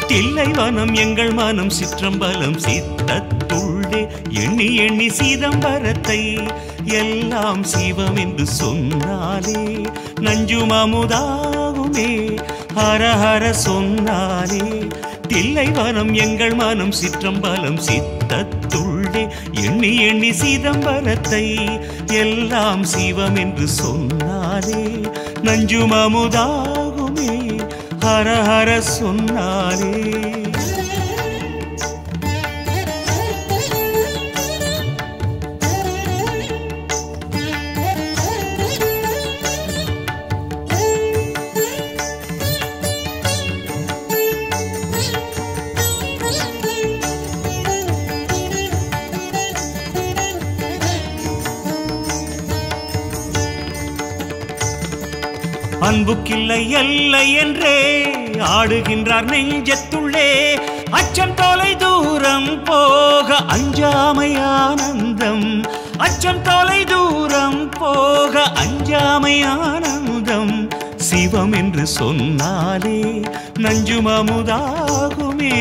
தில்லைவனம் எங்கள் மனம் சிற்றம்பலம் சித்தத்துள்ளே எண்ணி எண்ணி சிதம்பரத்தை எல்லாம் சிவம் என்று சொன்னாலே நஞ்சும் அமுதாகுமே ஹர ஹர சொன்னாலே தில்லைவனம் எங்கள் மனம் சிற்றம்பலம் சித்தத்துள்ளே எண்ணி எண்ணி சிதம்பரத்தை எல்லாம் சிவம் என்று சொன்னாலே நஞ்சும் அமுதாகுமே ஹர ஹர சொன்னாலே அன்புக்கில்லை எல்லை என்றே ஆடுகின்றார் நெஞ்சத்துள்ளே அச்சம் தொலை தூரம் போக அஞ்சாமை ஆனந்தம் அச்சம் தொலை தூரம் போக அஞ்சாமை ஆனந்தம் சிவம் என்று சொன்னாலே நஞ்சும் அமுதாகுமே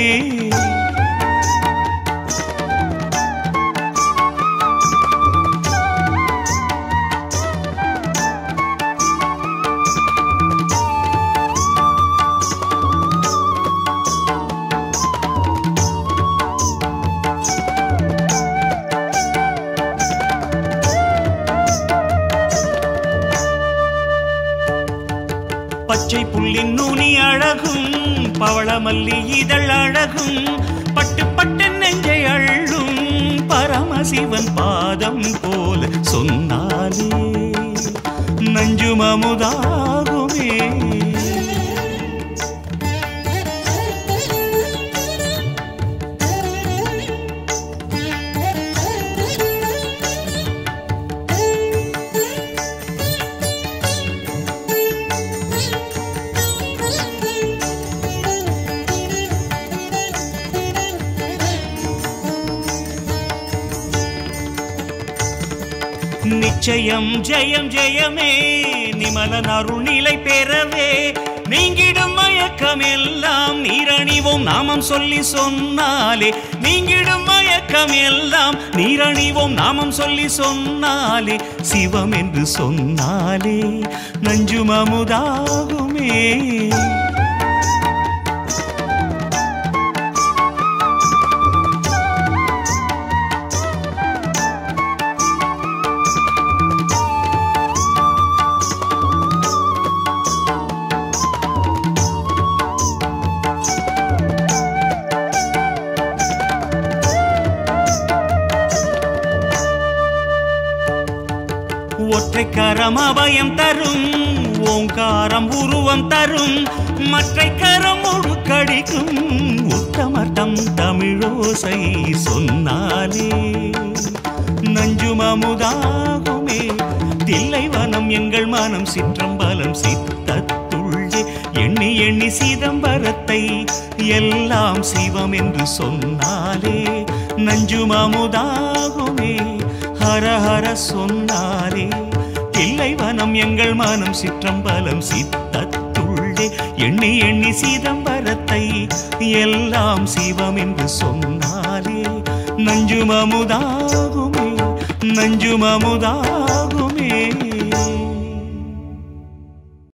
பச்சை புள்ளின் நுனி அழகும் பவளமல்லி இதழ் அழகும் பட்டு பட்டு நெஞ்சை அள்ளும் பரமசிவன் பாதம் போல சொன்னாலே நஞ்சும் அமுதாகுமே நிச்சயம் ஜெயம் ஜெயமே நிமலன் அருள் நிலை பெறவே நீங்கிடும் மயக்கம் எல்லாம் நீரணிவோம் நாமம் சொல்லி சொன்னாலே நீங்கிடும் மயக்கம் எல்லாம் நீரணிவோம் நாமம் சொல்லி சொன்னாலே சிவம் என்று சொன்னாலே நஞ்சும் அமுதாகுமே ஒற்றைக்கரம் அபயம் தரும் ஓங்காரம் உருவம் தரும் மற்றை கரம் முழுக்கடிக்கும் உத்தமர்த்தம் தமிழோசை சொன்னாலே நஞ்சும் அமுதாகுமே தில்லைவனம் எங்கள் மனம் சிற்றம்பலம் சித்தத்துள்ளே எண்ணி எண்ணி சிதம்பரத்தை எல்லாம் சிவம் என்று சொன்னாலே நஞ்சும் அமுதாகுமே ஹர ஹர சொன்னாரே தில்லைவனம் எங்கள் மனம் சிற்றம்பலம் சித்தத்துள்ளே எண்ணி எண்ணி சிதம்பரத்தை எல்லாம் சிவம் என்று சொன்னாலே நஞ்சும் அமுதாகுமே நஞ்சும் அமுதாகுமே